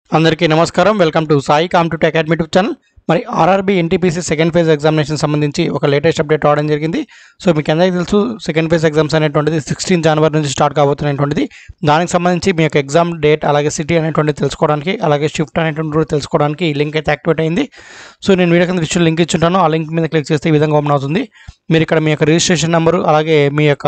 అందరికీ నమస్కారం welcome to Sai competitive academy YouTube channel మరి RRB NTPC second phase examination సంబంధించి ఒక లేటెస్ట్ అప్డేట్ రావడం జరిగింది సో మీకు అందరికీ తెలుసు సెకండ్ ఫేజ్ ఎగ్జామ్స్ అనేటువంటిది సిక్స్టీన్ జనవరి నుంచి స్టార్ట్ కాబోతున్నటువంటిది దానికి సంబంధించి మీ యొక్క ఎగ్జామ్ డేట్ అలాగే సిటీ అనేటువంటిది తెలుసుకోవడానికి అలాగే షిఫ్ట్ అనేటువంటి కూడా తెలుసుకోవడానికి ఈ లింక్ అయితే యాక్టివేట్ అయింది సో నేను వీడియో కింద ఇచ్చిన లింక్ ఇచ్చుంటాను ఆ లింక్ మీద క్లిక్ చేస్తే ఈ విధంగా ఓపెన్ అవుతుంది మీరు ఇక్కడ మీ యొక్క రిజిస్ట్రేషన్ నెంబరు అలాగే మీ యొక్క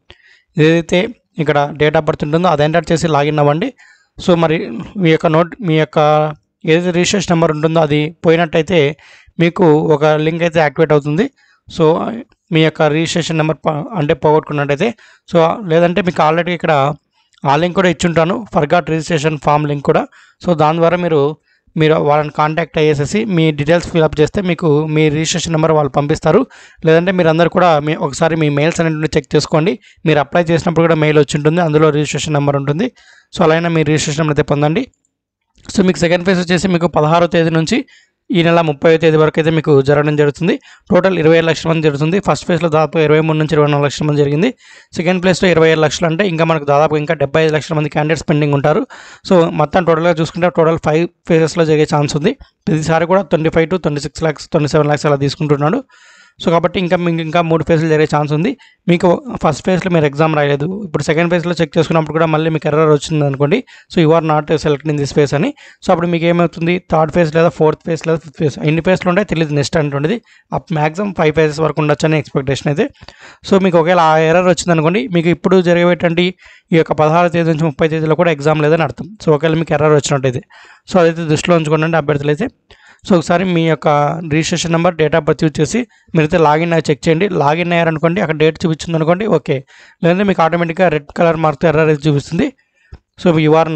ఏదైతే ఇక్కడ డేట్ ఆఫ్ బర్త్ ఉంటుందో అది ఎంటర్ చేసి లాగిన్ అవ్వండి సో మరి మీ యొక్క నోట్ మీ యొక్క ఏదైతే రిజిస్ట్రేషన్ నెంబర్ ఉంటుందో అది పోయినట్టయితే మీకు ఒక లింక్ అయితే యాక్టివేట్ అవుతుంది సో మీ యొక్క రిజిస్ట్రేషన్ నెంబర్ ప- అంటే పోగొట్టుకున్నట్టయితే సో లేదంటే మీకు ఆల్రెడీ ఇక్కడ ఆ లింక్ కూడా ఇచ్చుంటాను ఫర్గాట్ రిజిస్ట్రేషన్ ఫామ్ లింక్ కూడా సో దాని ద్వారా మీరు మీరు వాళ్ళని కాంటాక్ట్ అయ్యేసేసి మీ డీటెయిల్స్ ఫిల్అప్ చేస్తే మీకు మీ రిజిస్ట్రేషన్ నెంబర్ వాళ్ళు పంపిస్తారు లేదంటే మీరు అందరు కూడా మీ ఒకసారి మీ మెయిల్స్ అనేటువంటి చెక్ చేసుకోండి మీరు అప్లై చేసినప్పుడు కూడా మెయిల్ వచ్చి ఉంటుంది అందులో రిజిస్ట్రేషన్ నెంబర్ ఉంటుంది సో అలా అయినా మీ రిజిస్ట్రేషన్ నెంబర్ అయితే పొందండి సో మీకు సెకండ్ ఫేజ్ వచ్చేసి మీకు పదహారో తేదీ నుంచి ఈ నెల ముప్పై తేదీ వరకు అయితే మీకు జరగడం జరుగుతుంది టోటల్ ఇరవై ఏడు లక్షల మంది జరుగుతుంది ఫస్ట్ ఫేజ్లో దాదాపు ఇరవై మూడు నుంచి ఇరవై నాలుగు లక్షల మంది జరిగింది సెకండ్ ప్లేస్లో ఇరవై ఏడు లక్షలు అంటే ఇంకా మనకు దాదాపు ఇంకా డెబ్బై ఐదు లక్షల మంది క్యాండిడేట్స్ పెండింగ్ ఉంటారు సో మొత్తం టోటల్గా చూసుకుంటే టోటల్ ఫైవ్ ఫేజెస్లో జరిగే ఛాన్స్ ఉంది ప్రతిసారి కూడా twenty five to twenty six lakhs twenty seven lakhs అలా తీసుకుంటున్నాడు సో కాబట్టి ఇంకా మీకు ఇంకా మూడు ఫేజ్లు జరిగే ఛాన్స్ ఉంది మీకు ఫస్ట్ ఫేజ్లో మీరు ఎగ్జామ్ రాయలేదు ఇప్పుడు సెకండ్ ఫేజ్లో చెక్ చేసుకున్నప్పుడు కూడా మళ్ళీ మీకు ఎర్రర్ వచ్చింది అనుకోండి so you are not select in this phase అని సో అప్పుడు మీకు ఏమవుతుంది థర్డ్ ఫేజ్ లేదా ఫోర్త్ ఫేజ్ లేదా ఫిఫ్త్ ఫేజ్ ఎన్ని ఫేజ్లు ఉంటాయి తెలియదు నెక్స్ట్ అనేటువంటిది అప్ మ్యాక్సిమం ఫైవ్ ఫేజెస్ వరకు ఉండొచ్చు అని ఎక్స్పెక్టేషన్ అయితే సో మీకు ఒకవేళ ఆ ఎర్రర్ వచ్చింది అనుకోండి మీకు ఇప్పుడు జరిగేటువంటి ఈ యొక్క పదహారు తేదీ నుంచి ముప్పై తేదీలో కూడా ఎగ్జామ్ లేదని అర్థం సో ఒకవేళ మీకు ఎర్రర్ వచ్చినట్టయితే సో అదైతే దృష్టిలో ఉంచుకోండి అభ్యర్థులు అయితే సో ఒకసారి మీ యొక్క registration number date of birth use చేసి మీరైతే లాగిన్ అయ్యి చెక్ చేయండి లాగిన్ అయ్యారనుకోండి అక్కడ డేట్ చూపించింది అనుకోండి ఓకే లేదంటే మీకు ఆటోమేటిక్గా రెడ్ కలర్ మార్క్తో ఎర్రర్ అయితే చూపిస్తుంది so you are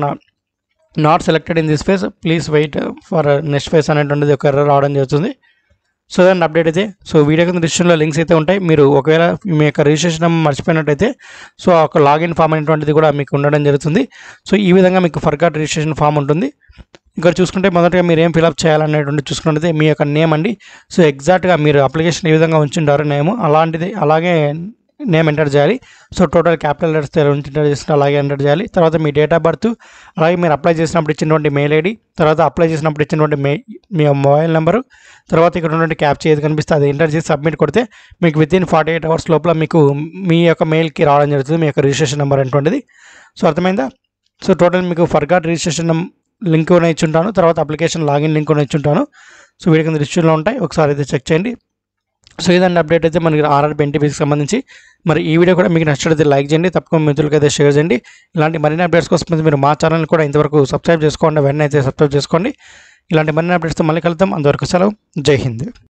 not selected in this phase please wait for next phase అనేటువంటిది ఒక ఎర్రర్ రావడం జరుగుతుంది సో దాన్ని అప్డేట్ అయితే సో వీడియో కింద డిస్క్రిప్షన్లో లింక్స్ అయితే ఉంటాయి మీరు ఒకవేళ మీ యొక్క రిజిస్ట్రేషన్ నెంబర్ మర్చిపోయినట్టయితే సో ఒక లాగిన్ ఫామ్ అనేటువంటిది కూడా మీకు ఉండడం జరుగుతుంది సో ఈ విధంగా మీకు ఫర్గాట్ రిజిస్ట్రేషన్ ఫామ్ ఉంటుంది ఇక్కడ చూసుకుంటే మొదటగా మీరు ఏం ఫిలప్ చేయాలనేటువంటి చూసుకున్నట్టయితే మీ యొక్క నేమ్ అండి సో ఎగ్జాక్ట్గా మీరు అప్లికేషన్ ఏ విధంగా ఉంచుంటారో నేమ్ అలాంటిది అలాగే నేమ్ ఎంటర్ చేయాలి so total capital letters enter చేసిన అలాగే ఎంటర్ చేయాలి తర్వాత మీ డేట్ ఆఫ్ బర్త్ అలాగే మీరు అప్లై చేసినప్పుడు ఇచ్చినటువంటి మెయిల్ ఐడి తర్వాత అప్లై చేసినప్పుడు ఇచ్చినటువంటి మే మీ మొబైల్ నెంబరు తర్వాత ఇక్కడ ఉన్నటువంటి క్యాప్చర్ ఏది కనిపిస్తే అది ఎంటర్ చేసి సబ్మిట్ కొడితే మీకు within forty eight hours లోపల మీకు మీ యొక్క మెయిల్కి రావడం జరుగుతుంది మీ యొక్క రిజిస్ట్రేషన్ నెంబర్ అనేటువంటిది సో అర్థమైందా సో టోటల్ మీకు ఫర్గాట్ రిజిస్ట్రేషన్ లింక్ కూడా ఇచ్చుంటాను తర్వాత అప్లికేషన్ లాగిన్ లింక్ కూడా ఇచ్చుంటాను సో వీడి కింద రిజిస్ట్రేషన్లో ఉంటాయి ఒకసారి అయితే చెక్ చేయండి సో ఇదండి అప్డేట్ అయితే మనకి ఆర్ఆర్బి ఎన్టీపీకి సంబంధించి మరి ఈ వీడియో కూడా మీకు నచ్చినట్లయితే లైక్ చేయండి తప్పకుండా మిత్రులకి అయితే షేర్ చేయండి ఇలాంటి మరిన్ని అప్డేట్స్ కోసం అయితే మీరు మా ఛానల్ కూడా ఇంతవరకు సబ్స్క్రైబ్ చేసుకోండి వెంటనే అయితే సబ్స్క్రైబ్ చేసుకోండి ఇలాంటి మరిన్ని అప్డేట్స్తో మళ్ళీ కలుద్దాం అంతవరకు సెలవు జై హింద్